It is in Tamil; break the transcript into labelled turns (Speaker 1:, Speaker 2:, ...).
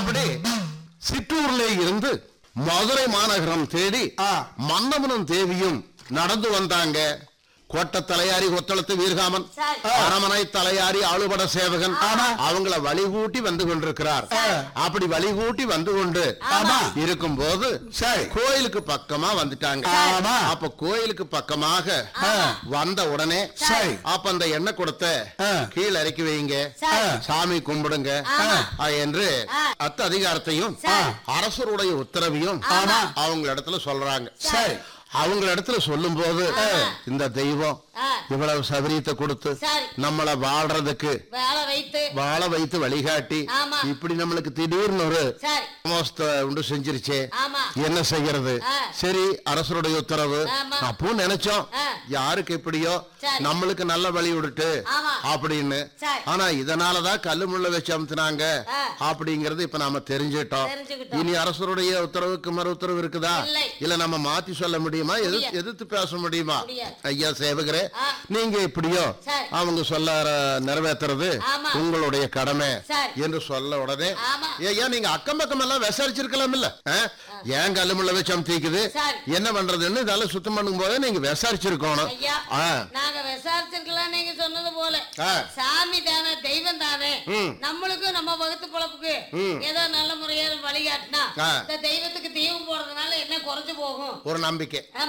Speaker 1: அப்படி சிற்றூர்ல இருந்து மதுரை மாநகரம் தேடி
Speaker 2: ஆ.
Speaker 1: மன்னவனும் தேவியும் நடந்து வந்தாங்க கோட்ட தலையாரி கொத்தளத்து வீரகாமன்
Speaker 3: சரி.
Speaker 1: அரமனை தலையாரி ஆளுபட சேவகன்
Speaker 2: ஆமா.
Speaker 1: அவங்கள வழிகூட்டி வந்து கொண்டிருக்கிறார் அப்படி வழிகூட்டி வந்து கொண்டு
Speaker 2: ஆமா.
Speaker 1: இருக்கும் போது
Speaker 2: சரி.
Speaker 1: கோயிலுக்கு பக்கமா வந்துட்டாங்க
Speaker 2: ஆமா.
Speaker 1: அப்ப கோயிலுக்கு பக்கமாக வந்த உடனே
Speaker 2: சரி.
Speaker 1: அப்ப அந்த எண்ணெய் கொடுத்த
Speaker 2: ஆ.
Speaker 1: கீழே இறக்கி வைங்க
Speaker 3: சரி.
Speaker 1: சாமி கும்பிடுங்க
Speaker 3: ஆமா.
Speaker 1: ஆ, என்று
Speaker 3: ஆ.
Speaker 1: அத்த அதிகாரத்தையும்
Speaker 3: சரி.
Speaker 1: அரசருடைய உத்தரவையும்
Speaker 3: ஆமா.
Speaker 1: அவங்க இடத்துல சொல்றாங்க
Speaker 2: சரி
Speaker 1: அவங்க இடத்துல சொல்லும் போது இந்த தெய்வம்
Speaker 3: ஆ.
Speaker 1: இவ்வளவு சபரியத்தை கொடுத்து
Speaker 3: சரி.
Speaker 1: நம்மள வாழ்றதுக்கு
Speaker 3: வேலை வைத்து
Speaker 1: வாழ வைத்து வழிகாட்டி
Speaker 3: ஆமா.
Speaker 1: இப்படி நம்மளுக்கு திடீர்னு ஒரு
Speaker 3: சரி
Speaker 1: மோஸ்த உண்டு செஞ்சிருச்சே
Speaker 3: ஆமா
Speaker 1: என்ன செய்யறது
Speaker 3: ஆ.
Speaker 1: சரி அரசருடைய உத்தரவு
Speaker 3: ஆமா.
Speaker 1: அப்பவும் நினைச்சோம்
Speaker 3: ஆ.
Speaker 1: யாருக்கு எப்படியோ
Speaker 3: சரி.
Speaker 1: நம்மளுக்கு நல்ல வழி விடுட்டு
Speaker 3: ஆமா.
Speaker 1: அப்படின்னு
Speaker 3: சரி.
Speaker 1: ஆனா இதனாலதான் கல்லு முள்ள வச்சு அமுத்துனாங்க
Speaker 3: ஆ.
Speaker 1: அப்படிங்கறது இப்ப நாம தெரிஞ்சுட்டோம்
Speaker 3: தெரிஞ்சுக்கிட்டோம்.
Speaker 1: இனி அரசருடைய உத்தரவுக்கு மறு உத்தரவு இருக்குதா
Speaker 3: இல்லை.
Speaker 1: இல்ல நம்ம மாத்தி சொல்ல முடியுமா எதிர்த்து
Speaker 3: முடியாது.
Speaker 1: எதிர்த்து பேச முடியுமா
Speaker 3: முடியாது.
Speaker 1: ஐயா சேவகரே
Speaker 3: ஆ.
Speaker 1: நீங்க எப்படியோ
Speaker 3: சரி.
Speaker 1: அவங்க சொல்ல அஹ், நிறைவேத்துறது
Speaker 3: ஆமா.
Speaker 1: உங்களுடைய கடமை
Speaker 3: சரி.
Speaker 1: என்று சொல்ல உடனே
Speaker 3: ஆமா.
Speaker 1: ஐயா நீங்க அக்கம் பக்கம் எல்லாம் விசாரிச்சிருக்கலாம் இல்ல ஏன் கல்லுமுள்ள வச்சு அமுத்திக்குது
Speaker 3: சரி.
Speaker 1: என்ன பண்றதுன்னு இதெல்லாம் சுத்தம் பண்ணும் போதே நீங்க விசாரிச்சிருக்கணும்
Speaker 3: ஐயா
Speaker 1: ஆ.
Speaker 3: நாங்க விசாரிச்சிருக்கலாம் நீங்க சொன்னது போல
Speaker 1: ஆ.
Speaker 3: சாமி தானே தெய்வம் தானே
Speaker 1: ம்.
Speaker 3: நம்மளுக்கும் நம்ம வகுத்து பொழப்புக்கு
Speaker 1: ம்.
Speaker 3: ஏதோ நல்ல முறையா வழிகாட்டினா
Speaker 1: ஆ.
Speaker 3: இந்த தெய்வத்துக்கு தீபம் போடுறதுனால என்ன குறைஞ்சு போகும்
Speaker 1: ஒரு நம்பிக்கை